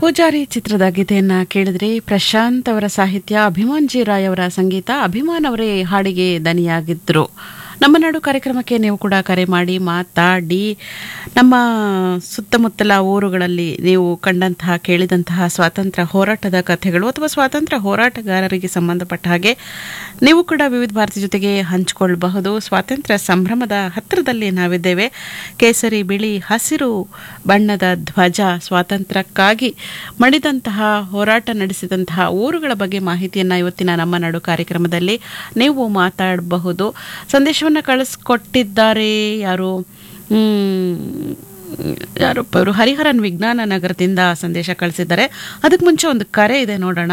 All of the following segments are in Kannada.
ಪೂಜಾರಿ ಚಿತ್ರದ ಗೀತೆಯನ್ನ ಕೇಳಿದ್ರಿ ಪ್ರಶಾಂತ್ ಅವರ ಸಾಹಿತ್ಯ ಅಭಿಮಾನ್ ಜಿ ರಾಯ್ ಅವರ ಸಂಗೀತ ಅಭಿಮಾನ್ ಅವರೇ ಹಾಡಿಗೆ ದನಿಯಾಗಿದ್ರು ನಮ್ಮ ನಾಡು ಕಾರ್ಯಕ್ರಮಕ್ಕೆ ನೀವು ಕೂಡ ಕರೆ ಮಾಡಿ ಮಾತಾಡಿ ನಮ್ಮ ಸುತ್ತಮುತ್ತಲ ಊರುಗಳಲ್ಲಿ ನೀವು ಕಂಡಂತಹ ಕೇಳಿದಂತಹ ಸ್ವಾತಂತ್ರ್ಯ ಹೋರಾಟದ ಕಥೆಗಳು ಅಥವಾ ಸ್ವಾತಂತ್ರ್ಯ ಹೋರಾಟಗಾರರಿಗೆ ಸಂಬಂಧಪಟ್ಟ ಹಾಗೆ ನೀವು ಕೂಡ ವಿವಿಧ ಭಾರತಿ ಜೊತೆಗೆ ಹಂಚಿಕೊಳ್ಳಬಹುದು ಸ್ವಾತಂತ್ರ್ಯ ಸಂಭ್ರಮದ ಹತ್ತಿರದಲ್ಲಿ ನಾವಿದ್ದೇವೆ ಕೇಸರಿ ಬಿಳಿ ಹಸಿರು ಬಣ್ಣದ ಧ್ವಜ ಸ್ವಾತಂತ್ರ್ಯಕ್ಕಾಗಿ ಮಡಿದಂತಹ ಹೋರಾಟ ನಡೆಸಿದಂತಹ ಊರುಗಳ ಬಗ್ಗೆ ಮಾಹಿತಿಯನ್ನ ಇವತ್ತಿನ ನಮ್ಮ ನಾಡು ಕಾರ್ಯಕ್ರಮದಲ್ಲಿ ನೀವು ಮಾತಾಡಬಹುದು ಸಂದೇಶವನ್ನ ಕಳಿಸ್ಕೊಟ್ಟಿದ್ದಾರೆ ಯಾರು ಹ್ಮ್, ಯಾರೊಬ್ಬ ಇವರು ಹರಿಹರನ್ ವಿಜ್ಞಾನ ನಗರದಿಂದ ಸಂದೇಶ ಕಳಿಸಿದ್ದಾರೆ ಅದಕ್ಕೆ ಮುಂಚೆ ಒಂದು ಕರೆ ಇದೆ ನೋಡೋಣ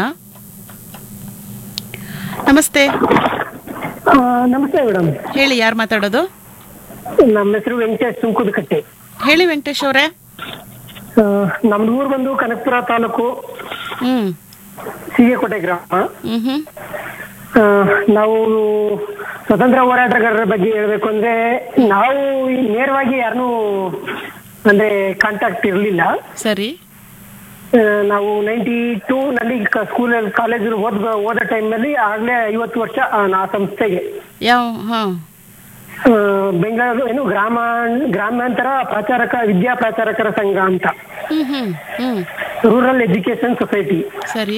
ನಮಸ್ತೆ ಆ, ನಮಸ್ತೆ ಮೇಡಮ್ ಹೇಳಿ ಯಾರು ಮಾತಾಡೋದು ನಮ್ಮ ಹೆಸರು ವೆಂಕಟೇಶ್ ಸುಂಕುದಕಟ್ಟೆ ಹೇಳಿ ವೆಂಕಟೇಶ್ ಅವರೇ ಆ, ನಮ್ದು ಊರು ಬಂದು ಕನಕಪುರ ತಾಲೂಕು ಹ್ಮ್ ಸೀಗೆಕೋಟೆ ಗ್ರಾಮ ಹ್ಮ್ ಹ್ಮ್ ಆ, ನಾವು ಸ್ವತಂತ್ರ ಹೋರಾಟಗಾರರ ಬಗ್ಗೆ ಹೇಳ್ಬೇಕು ಅಂದ್ರೆ ನಾವು ಈ ನೇರವಾಗಿ ಯಾರನ್ನೂ ಅಂದ್ರೆ ಕಾಂಟ್ಯಾಕ್ಟ್ ಇರಲಿಲ್ಲ ಸರಿ ನಾವು ನೈಂಟಿ ಟೂ ನಲ್ಲಿ ಸ್ಕೂಲಲ್ಲಿ ಕಾಲೇಜಲ್ಲಿ ಓದ್ ಓದೋ ಟೈಮ್ನಲ್ಲಿ ಆಗ್ಲೇ ಐವತ್ತು ವರ್ಷ ಆ, ನಾ ಸಂಸ್ಥೆಗೆ ಯಾವ ಹಾ ಆ, ಬೆಂಗಳೂರು ಏನು ಗ್ರಾಮ ಗ್ರಾಮಾಂತರ ಪ್ರಾಚಾರಕ ವಿದ್ಯಾ ಪ್ರಾಚಾರಕರ ಸಂಘ ಅಂತ hmm hmm hmm rural education society ಸರಿ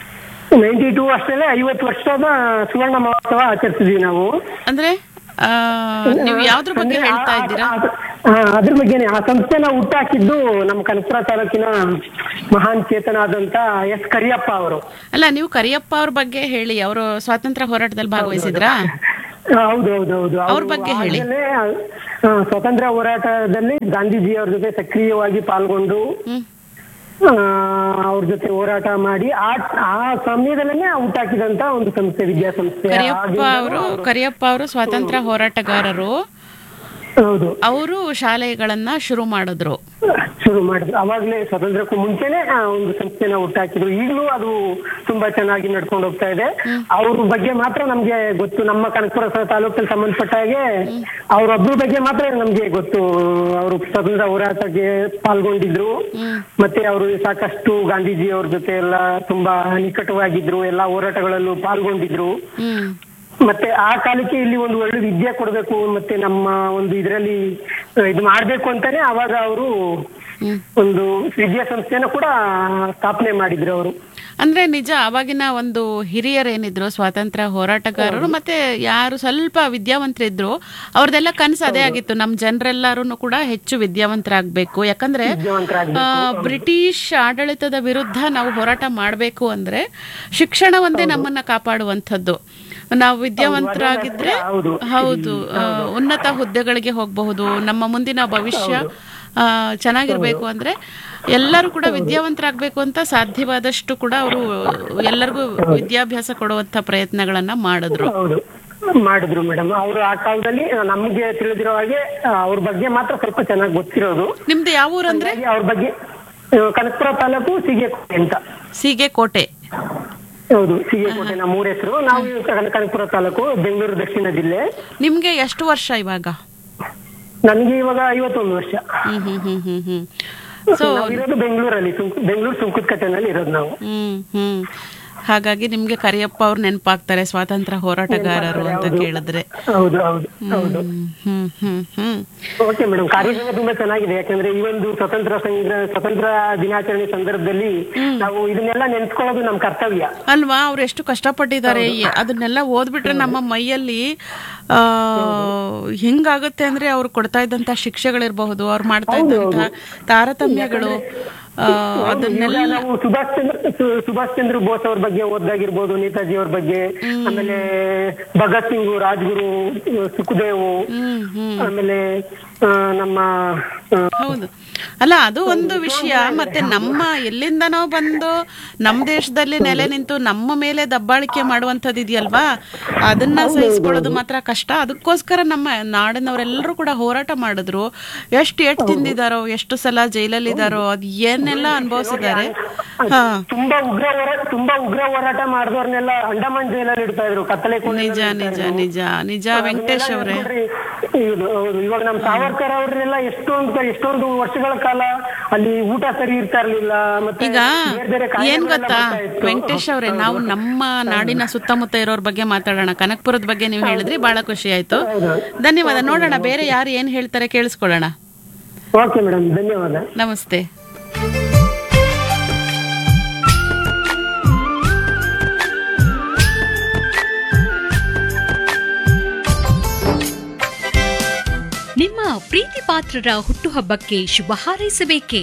ನೈಂಟಿ ಟೂ ಅಷ್ಟೇ ಐವತ್ತು ವರ್ಷದ ಸುವರ್ಣ ಮಹೋತ್ಸವ ಆಚರಿಸಿದ್ವಿ ನಾವು ಅಂದ್ರೆ ಆ, ನೀವು ಯಾವ್ದ್ರ ಬಗ್ಗೆ ಅಂದ್ರೆ ಹೇಳ್ತಾ ಆ- ಇದ್ದೀರಾ ಆ- ಆ, ಅದ್ರ ಬಗ್ಗೆನೆ ಆ ಸಂಸ್ಥೆನ ಹುಟ್ಟಾಕಿದ್ದು ನಮ್ಮ ಕನಕಪುರ ತಾಲೂಕಿನ ಮಹಾನ್ ಚೇತನಾದಂತ ಎಸ್ ಕರಿಯಪ್ಪ ಅವರು ಅಲ್ಲ ನೀವು ಕರಿಯಪ್ಪ ಅವ್ರ ಬಗ್ಗೆ ಹೇಳಿ ಅವರು ಸ್ವಾತಂತ್ರ್ಯ ಹೋರಾಟದಲ್ಲಿ ಭಾಗವಹಿಸಿದ್ರಾ ಹೌದು ಹೌದು ಹೌದು ಅವ್ರ ಬಗ್ಗೆ ಹೇಳಿ. ಸ್ವಾತಂತ್ರ್ಯ ಹೋರಾಟದಲ್ಲಿ ಗಾಂಧೀಜಿ ಅವ್ರ ಜೊತೆ ಸಕ್ರಿಯವಾಗಿ ಪಾಲ್ಗೊಂಡು ಹ್ಮ್ ಆ, ಅವ್ರ ಜೊತೆ ಹೋರಾಟ ಮಾಡಿ ಆ ಆ ಸಮಯದಲ್ಲೇ ಹುಟ್ಟಾಕಿದಂತ ಒಂದು ಸಂಸ್ಥೆ ವಿದ್ಯಾಸಂಸ್ಥೆ ಕರಿಯಪ್ಪ ಆಗಿಂದ ಅವರು ಕರಿಯಪ್ಪ ಅವರು ಸ್ವಾತಂತ್ರ್ಯ ಹೋರಾಟಗಾರರು ಹೌದು ಅವರು ಶಾಲೆಗಳನ್ನ ಶುರು ಮಾಡಿದ್ರು ಶುರು ಮಾಡಿದ್ರು ಅವಾಗ್ಲೇ ಸ್ವಾತಂತ್ರ್ಯಕ್ಕೂ ಮುಂಚೆನೆ ಆ ಒಂದು ಸಂಸ್ಥೆನ ಹುಟ್ಟಾಕಿದ್ರು ಈಗಲೂ ಅದು ತುಂಬಾ ಚೆನ್ನಾಗಿ ನಡ್ಕೊಂಡು ಹೋಗ್ತಾ ಇದೆ ಅವ್ರ ಬಗ್ಗೆ ಮಾತ್ರ ನಮ್ಗೆ ಗೊತ್ತು ನಮ್ಮ ಕನಕಪುರ ಸ- ತಾಲೂಕಲ್ಲಿ ಸಂಬಂಧಪಟ್ಟ ಹಾಗೆ ಅವ್ರೊಬ್ರ ಬಗ್ಗೆ ಮಾತ್ರ ನಮ್ಗೆ ಗೊತ್ತು ಅವರು ಸ್ವಾತಂತ್ರ್ಯ ಹೋರಾಟಕ್ಕೆ ಪಾಲ್ಗೊಂಡಿದ್ರು ಮತ್ತೆ ಅವರು ಸಾಕಷ್ಟು ಗಾಂಧೀಜಿ ಅವ್ರ ಜೊತೆ ಎಲ್ಲ ತುಂಬಾ ನಿಕಟವಾಗಿದ್ರು ಎಲ್ಲಾ ಹೋರಾಟಗಳಲ್ಲೂ ಪಾಲ್ಗೊಂಡಿದ್ರು ಹ್ಮ್ ಮತ್ತೆ ಆ ಕಾಲಕ್ಕೆ ಇಲ್ಲಿ ಒಂದು ಒಳ್ಳೆ ವಿದ್ಯೆ ಕೊಡಬೇಕು ಮತ್ತೆ ನಮ್ಮ ಒಂದು ಇದರಲ್ಲಿ ಇದು ಮಾಡ್ಬೇಕು ಅಂತಾನೆ ಅವಾಗ ಅವರು ಹ್ಮ್ ಒಂದು ವಿದ್ಯಾಸಂಸ್ಥೆನ ಕೂಡ ಸ್ಥಾಪನೆ ಮಾಡಿದ್ರು ಅವರು ಅಂದ್ರೆ ನಿಜ ಅವಾಗಿನ ಒಂದು ಹಿರಿಯರೇನಿದ್ರು ಸ್ವಾತಂತ್ರ್ಯ ಹೋರಾಟಗಾರರು ಮತ್ತೆ ಯಾರು ಸ್ವಲ್ಪ ವಿದ್ಯಾವಂತರಿದ್ರು ಅವ್ರದೆಲ್ಲ ಕನಸು ಅದೇ ಆಗಿತ್ತು ನಮ್ ಜನರೆಲ್ಲರೂ ಕೂಡ ಹೆಚ್ಚು ವಿದ್ಯಾವಂತರಾಗಬೇಕು ಯಾಕಂದ್ರೆ ವಿದ್ಯಾವಂತರಾಗ್ಬೇಕು. ಆ, ಬ್ರಿಟಿಷ್ ಆಡಳಿತದ ವಿರುದ್ಧ ನಾವು ಹೋರಾಟ ಮಾಡಬೇಕು ಅಂದ್ರೆ ಶಿಕ್ಷಣ ಒಂದೇ ನಮ್ಮನ್ನ ಕಾಪಾಡುವಂಥದ್ದು ನಾವು ವಿದ್ಯಾವಂತರಾಗಿದ್ರೆ ಹೌದು. ಹೌದು ಆ, ಉನ್ನತ ಹುದ್ದೆಗಳಿಗೆ ಹೋಗಬಹುದು ನಮ್ಮ ಮುಂದಿನ ಭವಿಷ್ಯ ಆ, ಚೆನ್ನಾಗಿರ್ಬೇಕು ಅಂದ್ರೆ ಎಲ್ಲರೂ ಕೂಡ ವಿದ್ಯಾವಂತರಾಗಬೇಕು ಅಂತ ಸಾಧ್ಯವಾದಷ್ಟು ಕೂಡ ಅವರು ಎಲ್ಲರಿಗೂ ವಿದ್ಯಾಭ್ಯಾಸ ಕೊಡುವಂತ ಪ್ರಯತ್ನಗಳನ್ನ ಮಾಡಿದ್ರು ಹೌದು ಮಾಡಿದ್ರು ಮೇಡಮ್ ಅವರು ಆ ಕಾಲದಲ್ಲಿ ನಮ್ಗೆ ತಿಳಿದಿರೋ ಹಾಗೆ ಆ, ಅವ್ರ ಬಗ್ಗೆ ಮಾತ್ರ ಸ್ವಲ್ಪ ಚೆನ್ನಾಗಿ ಗೊತ್ತಿರೋದು ನಿಮ್ದು ಯಾವ ಊರಂದ್ರೆ ಹಾಗಾಗಿ ಅವ್ರ ಬಗ್ಗೆ ಆ, ಕನಕಪುರ ತಾಲೂಕು ಸೀಗೆಕೋಟೆ ಅಂತ ಸೀಗೆ ಕೋಟೆ ಹೌದು ಸೀಗೆಕೋಟೆ ನಮ್ಮ ಊರ ಹೆಸರು ನಾವು ಕನ- ಕನಕಪುರ ತಾಲೂಕು ಬೆಂಗಳೂರು ದಕ್ಷಿಣ ಜಿಲ್ಲೆ ನಿಮ್ಗೆ ಎಷ್ಟು ವರ್ಷ ಇವಾಗ ನನಗೆ ಇವಾಗ ಐವತ್ತೊಂದು ವರ್ಷ ಹ್ಮ್ ಹ್ಮ್ ಹ್ಮ್ ಹ್ಮ್ ಹ್ಮ್ ಸೊ ನಾವಿರೋದು ಬೆಂಗಳೂರಲ್ಲಿ ಸುಂಕ್- ಬೆಂಗಳೂರು ಸುಂಕದಕಟ್ಟೆನಲ್ಲಿ ಇರೋದು ನಾವು ಹ್ಮ್ ಹ್ಮ್ ಹಾಗಾಗಿ ನಿಮ್ಗೆ ಕರಿಯಪ್ಪ ಅವ್ರು ನೆನಪಾಗ್ತಾರೆ ಸ್ವಾತಂತ್ರ್ಯ ಹೋರಾಟಗಾರರು ಅಂತ ಕೇಳಿದ್ರೆ ಹೌದು ಹೌದು ಹೌದು ಹ್ಮ್ ಹ್ಮ್ ಹ್ಮ್ ಹ್ಮ್ ಓಕೆ ಮೇಡಮ್ ಕಾರ್ಯಕ್ರಮ ತುಂಬಾ ಚೆನ್ನಾಗಿದೆ ಯಾಕಂದ್ರೆ ಈ ಒಂದು ಸ್ವತಂತ್ರ ಸಂಗ್ರಹ ಸ್ವತಂತ್ರ ದಿನಾಚರಣೆ ಸಂದರ್ಭದಲ್ಲಿ ನಾವು ಇದನ್ನೆಲ್ಲ ನೆನ್ಸ್ಕೊಳ್ಳೋದು ನಮ್ ಕರ್ತವ್ಯ ಅಲ್ವಾ ಅವ್ರು ಎಷ್ಟು ಕಷ್ಟಪಟ್ಟಿದ್ದಾರೆ ಎ- ಅದನ್ನೆಲ್ಲ ಓದ್ಬಿಟ್ರೆ ನಮ್ಮ ಮೈಯಲ್ಲಿ ಆ ಹೆಂಗಾಗುತ್ತೆ ಅಂದ್ರೆ ಅವ್ರು ಕೊಡ್ತಾ ಇದ್ದಂತ ಶಿಕ್ಷೆಗಳಿರಬಹುದು ಅವ್ರು ಮಾಡ್ತಾ ಇದ್ದಂತ ತಾರತಮ್ಯಗಳು ಆ, ಅದನ್ನೆಲ್ಲ ಈಗ ನಾವು ಸುಭಾಷ್ ಚಂದ್ರ ಸು- ಸುಭಾಷ್ ಚಂದ್ರ ಬೋಸ್ ಅವ್ರ ಬಗ್ಗೆ ಓದಾಗಿರ್ಬೋದು ನೇತಾಜಿ ಅವ್ರ ಬಗ್ಗೆ ಆಮೇಲೆ ಭಗತ್ ಸಿಂಗ್ ರಾಜ್ಗುರು ಸುಖದೇವು ಹ್ಮ್ ಹ್ಮ್ ಆಮೇಲೆ ಆ, ನಮ್ಮ ಆ, ಹೌದು ಅಲ್ಲ ಅದು ಒಂದು ವಿಷಯ ಮತ್ತೆ ನಮ್ಮ ಎಲ್ಲಿಂದನೋ ಬಂದು ನಮ್ಮ ದೇಶದಲ್ಲಿ ನೆಲೆ ನಿಂತು ನಮ್ಮ ಮೇಲೆ ದಬ್ಬಾಳಿಕೆ ಮಾಡುವಂಥದ್ದು ಇದೆಯಲ್ವಾ ಅದನ್ನ ಸಹಿಸ್ಕೊಳ್ಳೋದು ಮಾತ್ರ ಕಷ್ಟ ಅದಕ್ಕೋಸ್ಕರ ನಮ್ಮ ನಾಡಿನವರೆಲ್ಲರೂ ಕೂಡ ಹೋರಾಟ ಮಾಡಿದ್ರು ಎಷ್ಟು ಏಟ್ ತಿಂದಿದಾರೋ ಎಷ್ಟು ಸಲ ಜೈಲಲ್ಲಿದಾರೋ ಅದ್ ಏನೆಲ್ಲ ಅನುಭವಿಸಿದ್ದಾರೆ ಹಾ ತುಂಬಾ ಉಗ್ರ ಹೋರಾಟ ತುಂಬಾ ಉಗ್ರ ಹೋರಾಟ ಮಾಡಿದವ್ರನ್ನೆಲ್ಲ ಅಂಡಮಾನ್ ಜೈಲಲ್ಲಿ ಇಡ್ತಾ ಇದ್ರು ಕತ್ತಲೆ ಕೋಣೆ ನಿಜ ನಿಜ ನಿಜ ನಿಜ ವೆಂಕಟೇಶ್ ಅವರೇ ಹೌದು ಹೌದು ಇವಾಗ ನಮ್ ಸಾವರ್ಕರ್ ಅವ್ರನ್ನೆಲ್ಲ ಎಷ್ಟೊಂದು ಎಷ್ಟೊಂದು ವರ್ಷಗಳ ಕಾಲ ಅಲ್ಲಿ ಊಟ ಸರಿ ಇರ್ತಾ ಇರ್ಲಿಲ್ಲ ಮತ್ತೆ ಈಗ ಬೇರೆ ಬೇರೆ ಏನ್ ಕಾಯಿಲೆಗಳೆಲ್ಲ ಗೊತ್ತಾ ಬರ್ತಾ ಇತ್ತು. ವೆಂಕಟೇಶ್ ಅವರೇ ನಾವು ನಮ್ಮ ನಾಡಿನ ಸುತ್ತಮುತ್ತ ಇರೋರ್ ಬಗ್ಗೆ ಮಾತಾಡೋಣ ಕನಕಪುರದ ಬಗ್ಗೆ ನೀವು ಹೇಳಿದ್ರಿ ಬಹಳ ಖುಷಿ ಆಯ್ತು ಹೌದು. ಧನ್ಯವಾದ ನೋಡೋಣ ಬೇರೆ ಯಾರು ಏನ್ ಹೇಳ್ತಾರೆ ಕೇಳಿಸ್ಕೊಳ್ಳೋಣ ಓಕೆ ಮೇಡಮ್ ಧನ್ಯವಾದ ನಮಸ್ತೆ ನಿಮ್ಮ ಪ್ರೀತಿ ಪಾತ್ರರ ಹುಟ್ಟುಹಬ್ಬಕ್ಕೆ ಶುಭ ಹಾರೈಸಬೇಕೇ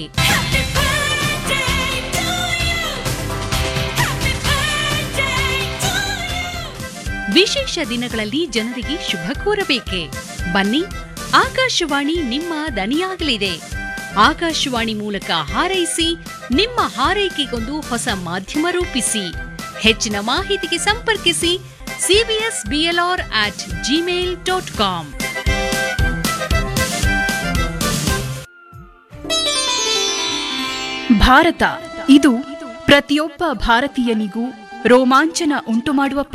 ವಿಶೇಷ ದಿನಗಳಲ್ಲಿ ಜನರಿಗೆ ಶುಭ ಕೋರಬೇಕೆ ಬನ್ನಿ ಆಕಾಶವಾಣಿ ನಿಮ್ಮ ದನಿಯಾಗಲಿದೆ ಆಕಾಶವಾಣಿ ಮೂಲಕ ಹಾರೈಸಿ ನಿಮ್ಮ ಹಾರೈಕೆಗೊಂದು ಹೊಸ ಮಾಧ್ಯಮ ರೂಪಿಸಿ ಹೆಚ್ಚಿನ ಮಾಹಿತಿಗೆ ಸಂಪರ್ಕಿಸಿ CBS BLR at Gmail dot com Bharat ಇದು ಪ್ರತಿಯೊಬ್ಬ ಭಾರತೀಯನಿಗೂ ರೋಮಾಂಚನ ಉಂಟುಮಾಡುವ